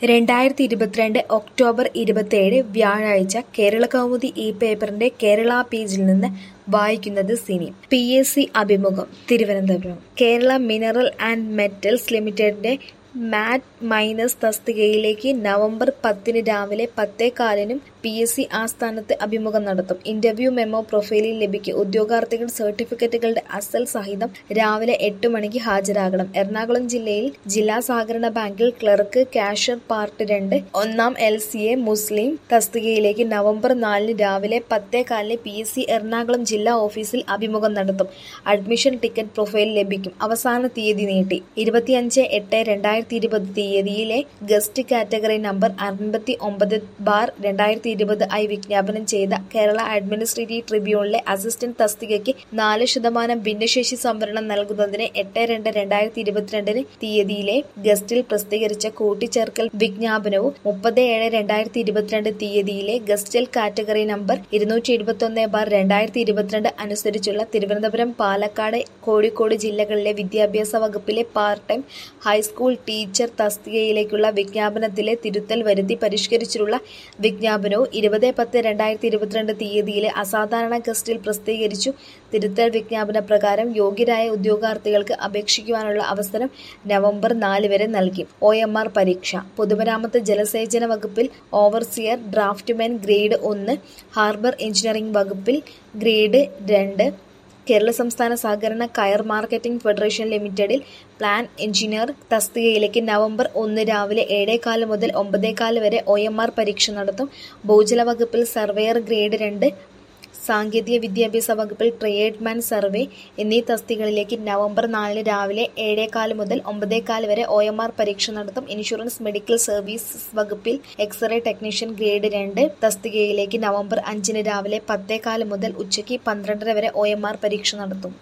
രണ്ടായിരത്തി ഇരുപത്തിരണ്ട് ഒക്ടോബർ ഇരുപത്തിയേഴ് വ്യാഴാഴ്ച കേരളകൗമുദി ഈ പേപ്പറിന്റെ കേരള പേജിൽ നിന്ന് വായിക്കുന്നത് സിനി പി എസ് സി അഭിമുഖം Thiruvananthapuram Kerala mineral and metals ലിമിറ്റഡിന്റെ മാറ്റ് മൈനസ് തസ്തികയിലേക്ക് നവംബർ പത്തിന് രാവിലെ പത്തേ കാലിനും പി എസ് സി ആസ്ഥാനത്ത് അഭിമുഖം നടത്തും ഇന്റർവ്യൂ മെമ്മോ പ്രൊഫൈലിൽ ലഭിക്കും ഉദ്യോഗാർത്ഥികൾ സർട്ടിഫിക്കറ്റുകളുടെ അസൽ സഹിതം രാവിലെ എട്ട് മണിക്ക് ഹാജരാകണം എറണാകുളം ജില്ലയിൽ ജില്ലാ സഹകരണ ബാങ്കിൽ ക്ലർക്ക് കാഷ്യർ പാർട്ട് രണ്ട് ഒന്നാം എൽ സി എ മുസ്ലിം തസ്തികയിലേക്ക് നവംബർ നാലിന് രാവിലെ പത്തേ കാലിന് പി എസ് സി എറണാകുളം ജില്ലാ ഓഫീസിൽ അഭിമുഖം നടത്തും അഡ്മിഷൻ ടിക്കറ്റ് പ്രൊഫൈൽ ലഭിക്കും അവസാന തീയതി നീട്ടി ഇരുപത്തിയഞ്ച് എട്ട് രണ്ടായിരത്തി ഇരുപത് തീയതിയിലെ ഗസ്റ്റ് കാറ്റഗറി നമ്പർ അൻപത്തി ഒമ്പത് ബാർ രണ്ടായിരത്തി ഇരുപത് ആയി വിജ്ഞാപനം ചെയ്ത കേരള അഡ്മിനിസ്ട്രേറ്റീവ് ട്രിബ്യൂണലിലെ അസിസ്റ്റന്റ് തസ്തികയ്ക്ക് നാല് ശതമാനം ഭിന്നശേഷി സംവരണം നൽകുന്നതിന് എട്ട് രണ്ട് രണ്ടായിരത്തി ഇരുപത്തിരണ്ടിന് തീയതിയിലെ ഗസ്റ്റിൽ പ്രസിദ്ധീകരിച്ച കൂട്ടിച്ചേർക്കൽ വിജ്ഞാപനവും മുപ്പത് ഏഴ് രണ്ടായിരത്തി ഇരുപത്തിരണ്ട് തീയതിയിലെ ഗസ്റ്റിൽ കാറ്റഗറി നമ്പർ ഇരുന്നൂറ്റി എഴുപത്തി ഒന്ന് ബാർ രണ്ടായിരത്തി ഇരുപത്തിരണ്ട് അനുസരിച്ചുള്ള തിരുവനന്തപുരം പാലക്കാട് കോഴിക്കോട് ജില്ലകളിലെ വിദ്യാഭ്യാസ വകുപ്പിലെ പാർട്ട് ടൈം ഹൈസ്കൂൾ ടീച്ചർ തസ്തികയിലേക്കുള്ള വിജ്ഞാപനത്തിലെ തിരുത്തൽ വരുത്തി പരിഷ്കരിച്ചിട്ടുള്ള വിജ്ഞാപനവും ഇരുപത് പത്ത് രണ്ടായിരത്തി ഇരുപത്തിരണ്ട് തീയതിയിലെ അസാധാരണ ഗസ്റ്റിൽ പ്രസിദ്ധീകരിച്ചു തിരുത്തൽ വിജ്ഞാപന പ്രകാരം യോഗ്യരായ ഉദ്യോഗാർത്ഥികൾക്ക് അപേക്ഷിക്കുവാനുള്ള അവസരം നവംബർ നാല് വരെ നൽകി ഒ എം ആർ പരീക്ഷ പൊതുമരാമത്ത് ജലസേചന വകുപ്പിൽ ഓവർസിയർ ഡ്രാഫ്റ്റ്മാൻ ഗ്രേഡ് ഒന്ന് ഹാർബർ എഞ്ചിനീയറിംഗ് വകുപ്പിൽ ഗ്രേഡ് രണ്ട് കേരള സംസ്ഥാന സഹകരണ കയർ മാർക്കറ്റിംഗ് ഫെഡറേഷൻ ലിമിറ്റഡിൽ പ്ലാൻ എഞ്ചിനീയർ തസ്തികയിലേക്ക് നവംബർ ഒന്ന് രാവിലെ ഏഴേകാല് മുതൽ ഒമ്പതേകാല് വരെ ഒ എം ആർ പരീക്ഷ നടത്തും ഭൂജല വകുപ്പിൽ സർവേയർ ഗ്രേഡ് രണ്ട് സാങ്കേതിക വിദ്യാഭ്യാസ വകുപ്പിൽ ട്രേഡ്മാൻ സർവേ എന്നീ തസ്തികകളിലേക്ക് നവംബർ നാലിന് രാവിലെ ഏഴേകാല് മുതൽ ഒമ്പതേകാല് വരെ ഒ എം ആർ പരീക്ഷ നടത്തും ഇൻഷുറൻസ് മെഡിക്കൽ സർവീസസ് വകുപ്പിൽ എക്സ്റേ ടെക്നീഷ്യൻ ഗ്രേഡ് രണ്ട് തസ്തികയിലേക്ക് നവംബർ അഞ്ചിന് രാവിലെ പത്തേകാല് മുതൽ ഉച്ചയ്ക്ക് പന്ത്രണ്ടര വരെ ഒ എം ആർ പരീക്ഷ നടത്തും